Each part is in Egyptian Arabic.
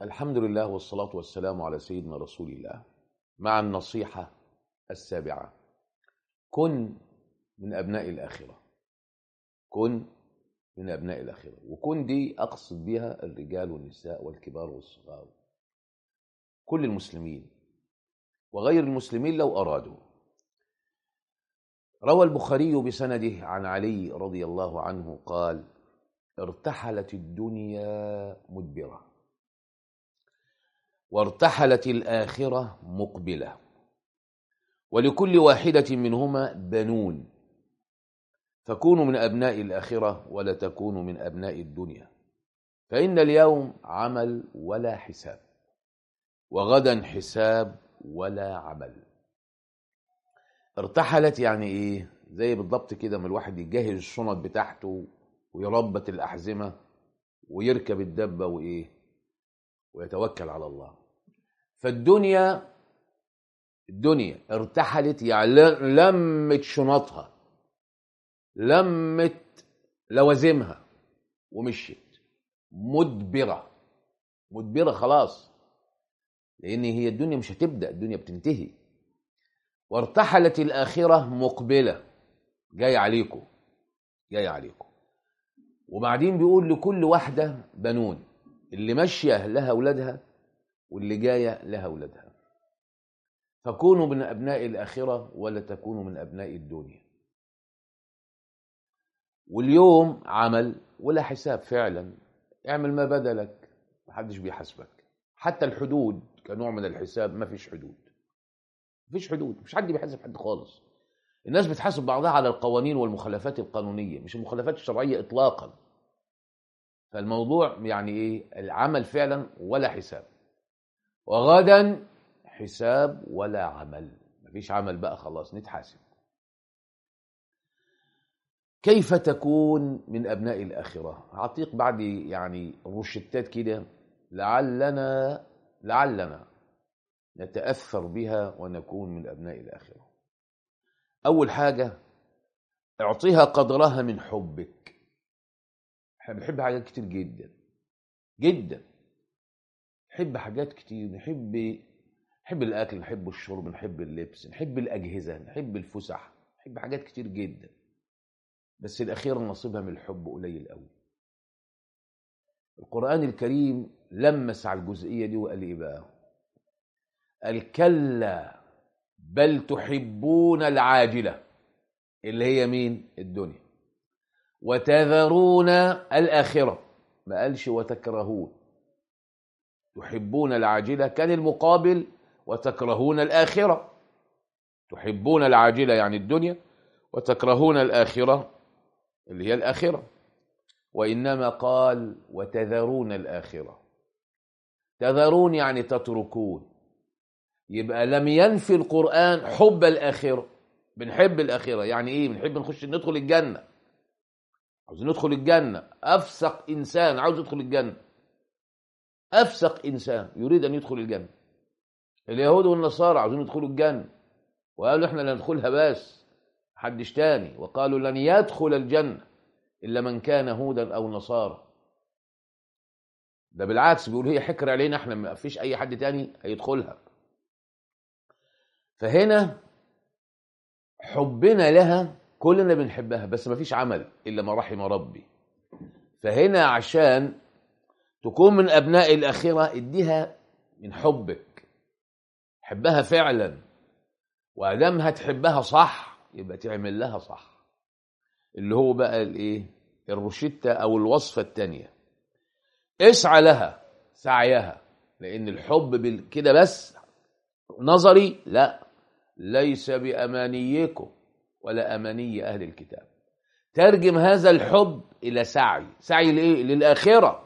الحمد لله والصلاة والسلام على سيدنا رسول الله مع النصيحة السابعة كن من أبناء الآخرة كن من أبناء الآخرة وكن دي أقصد بها الرجال والنساء والكبار والصغار كل المسلمين وغير المسلمين لو أرادوا روى البخاري بسنده عن علي رضي الله عنه قال ارتحلت الدنيا مدبره وارتحلت الآخرة مقبلة ولكل واحدة منهما بنون فكونوا من أبناء الآخرة ولا تكونوا من أبناء الدنيا فإن اليوم عمل ولا حساب وغدا حساب ولا عمل ارتحلت يعني ايه زي بالضبط كده ما الواحد يجهز الشنط بتاعته ويربط الأحزمة ويركب الدبة وإيه ويتوكل على الله فالدنيا الدنيا ارتحلت يعني لمت شنطها لمت لوازمها ومشيت مدبرة مدبرة خلاص لأن هي الدنيا مش هتبدأ الدنيا بتنتهي وارتحلت الآخرة مقبلة جاي عليكم جاي عليكم وبعدين بيقول لكل واحدة بنون اللي ماشية لها أولادها واللي جاية لها أولادها فكونوا من أبناء الآخرة ولا تكونوا من أبناء الدنيا واليوم عمل ولا حساب فعلا اعمل ما بدلك محدش بيحاسبك حتى الحدود كنوع من الحساب ما فيش حدود مفيش حدود مش حد بيحاسب حد خالص الناس بتحاسب بعضها على القوانين والمخالفات القانونية مش المخالفات الشرعية إطلاقا فالموضوع يعني إيه العمل فعلا ولا حساب وغدا حساب ولا عمل مفيش عمل بقى خلاص نتحاسب كيف تكون من أبناء الآخرة أعطيك بعد يعني روشتات كده لعلنا لعلنا نتأثر بها ونكون من أبناء الآخرة أول حاجة اعطيها قدرها من حبك احنا بنحب حاجات كتير جدا جدا نحب حاجات كتير نحب نحب الأكل نحب الشرب نحب اللبس نحب الأجهزة نحب الفسح نحب حاجات كتير جدا بس الأخير نصيبها من الحب قليل قوي القرآن الكريم لمس على الجزئية دي وقال إيه بقى قال كلا بل تحبون العاجلة اللي هي مين الدنيا وتذرون الآخرة ما قالش وتكرهون تحبون العاجلة كان المقابل وتكرهون الآخرة تحبون العاجلة يعني الدنيا وتكرهون الآخرة اللي هي الآخرة وإنما قال وتذرون الآخرة تذرون يعني تتركون يبقى لم ينفي القرآن حب الآخرة بنحب الآخرة يعني إيه بنحب نخش ندخل الجنة عاوزين ندخل الجنة أفسق إنسان عاوز يدخل الجنة أفسق إنسان يريد أن يدخل الجنة اليهود والنصارى عاوزين يدخلوا الجنة وقالوا إحنا لا ندخلها بس حدش تاني وقالوا لن يدخل الجنة إلا من كان هودا أو نصارى ده بالعكس بيقول هي حكر علينا احنا ما فيش أي حد تاني هيدخلها فهنا حبنا لها كلنا بنحبها بس ما فيش عمل إلا ما رحم ربي فهنا عشان تكون من أبناء الآخرة اديها من حبك حبها فعلا وأدام هتحبها صح يبقى تعمل لها صح اللي هو بقى الايه الروشتة أو الوصفة التانية اسعى لها سعيها لأن الحب كده بس نظري لا ليس بأمانيكم ولا أماني أهل الكتاب ترجم هذا الحب إلى سعي سعي لإيه؟ للآخرة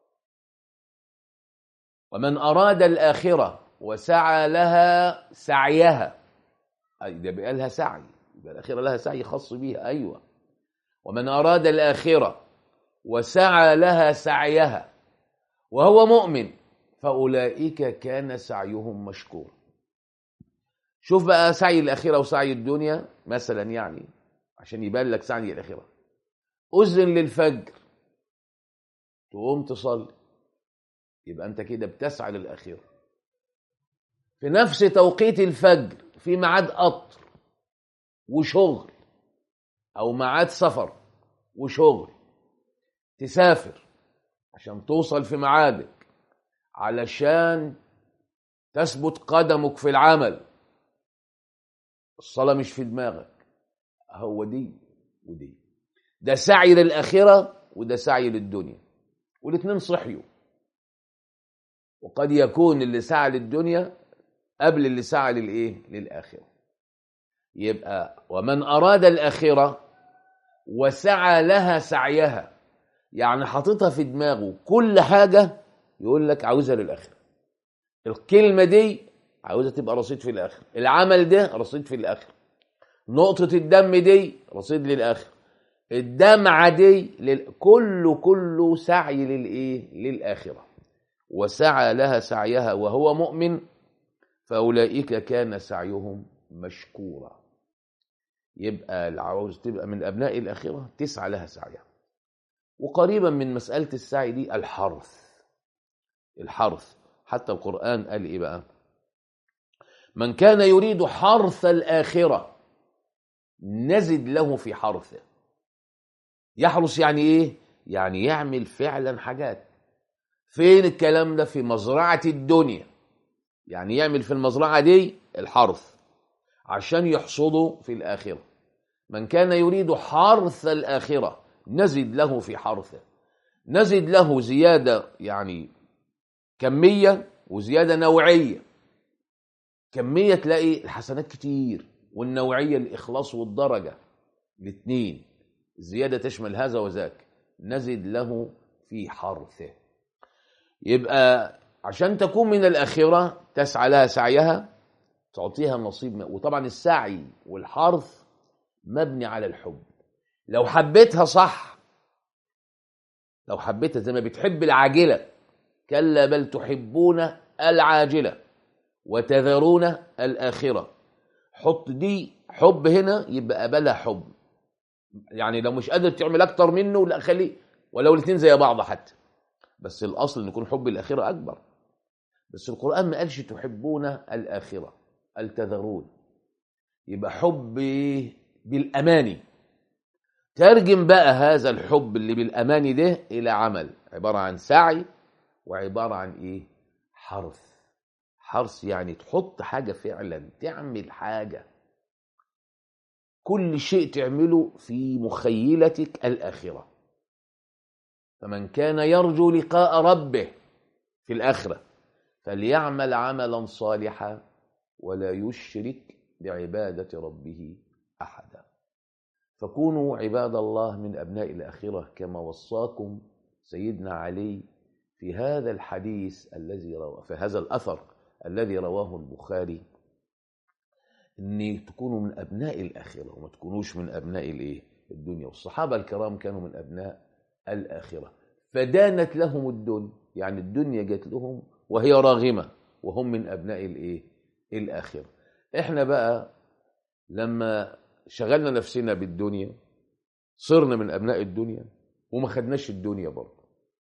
ومن أراد الآخرة وسعى لها سعيها أي ده بقى لها سعي يبقى الآخرة لها سعي خاص بيها أيوة ومن أراد الآخرة وسعى لها سعيها وهو مؤمن فأولئك كان سعيهم مشكور شوف بقى سعي الآخرة وسعي الدنيا مثلا يعني عشان يبان لك سعي الآخرة أذن للفجر تقوم تصلي يبقى انت كده بتسعى للاخره في نفس توقيت الفجر في ميعاد قطر وشغل او ميعاد سفر وشغل تسافر عشان توصل في ميعادك علشان تثبت قدمك في العمل الصلاة مش في دماغك هو دي ودي ده سعي للآخرة وده سعي للدنيا والاتنين صحيوا وقد يكون اللي سعى للدنيا قبل اللي سعى للإيه؟ للآخرة يبقى ومن أراد الآخرة وسعى لها سعيها يعني حاططها في دماغه كل حاجة يقول لك عاوزها للآخرة الكلمة دي عاوزها تبقى رصيد في الآخر العمل ده رصيد في الآخر نقطة الدم دي رصيد للآخر الدمعة دي لل... كله كله سعي للإيه للآخرة وسعى لها سعيها وهو مؤمن فأولئك كان سعيهم مشكورا يبقى العاوز تبقى من أبناء الآخرة تسعى لها سعيها وقريبا من مسألة السعي دي الحرث الحرث حتى القرآن قال إيه بقى من كان يريد حرث الآخرة نزد له في حرثه يحرث يعني إيه؟ يعني يعمل فعلا حاجات فين الكلام ده في مزرعة الدنيا يعني يعمل في المزرعة دي الحرث عشان يحصده في الآخرة من كان يريد حرث الآخرة نزد له في حرثه نزد له زيادة يعني كمية وزيادة نوعية كمية تلاقي الحسنات كتير والنوعية الإخلاص والدرجة الاثنين الزيادة تشمل هذا وذاك نزد له في حرثه يبقى عشان تكون من الآخرة تسعى لها سعيها تعطيها نصيب وطبعا السعي والحرث مبني على الحب لو حبيتها صح لو حبيتها زي ما بتحب العاجلة كلا بل تحبون العاجلة وتذرون الآخرة حط دي حب هنا يبقى قبلها حب يعني لو مش قادر تعمل أكتر منه لا خليه ولو الاثنين زي بعض حتى بس الأصل أن يكون حب الآخرة أكبر بس القرآن ما قالش تحبون الآخرة قال تذرون يبقى حب بالأماني ترجم بقى هذا الحب اللي بالأماني ده إلى عمل عبارة عن سعي وعبارة عن إيه حرث حرث يعني تحط حاجة فعلا تعمل حاجة كل شيء تعمله في مخيلتك الآخرة فمن كان يرجو لقاء ربه في الآخرة فليعمل عملا صالحا ولا يشرك بعبادة ربه أحدا فكونوا عباد الله من أبناء الآخرة كما وصاكم سيدنا علي في هذا الحديث الذي روى في هذا الأثر الذي رواه البخاري ان تكونوا من ابناء الاخره وما تكونوش من ابناء الايه الدنيا والصحابه الكرام كانوا من ابناء الاخره فدانت لهم الدنيا يعني الدنيا جت لهم وهي راغمه وهم من ابناء الايه الاخره احنا بقى لما شغلنا نفسنا بالدنيا صرنا من ابناء الدنيا وما خدناش الدنيا برضه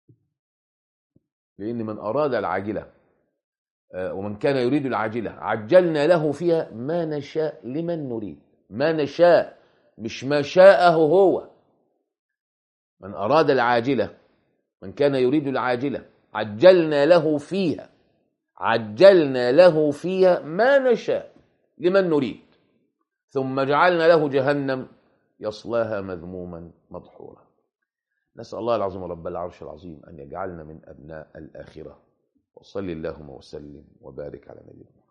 لان من اراد العاجله ومن كان يريد العاجلة عجلنا له فيها ما نشاء لمن نريد ما نشاء مش ما شاءه هو من أراد العاجلة من كان يريد العاجلة عجلنا له فيها عجلنا له فيها ما نشاء لمن نريد ثم جعلنا له جهنم يصلاها مذموما مدحورا نسأل الله العظيم رب العرش العظيم أن يجعلنا من أبناء الآخرة وصل اللهم وسلم وبارك على نبينا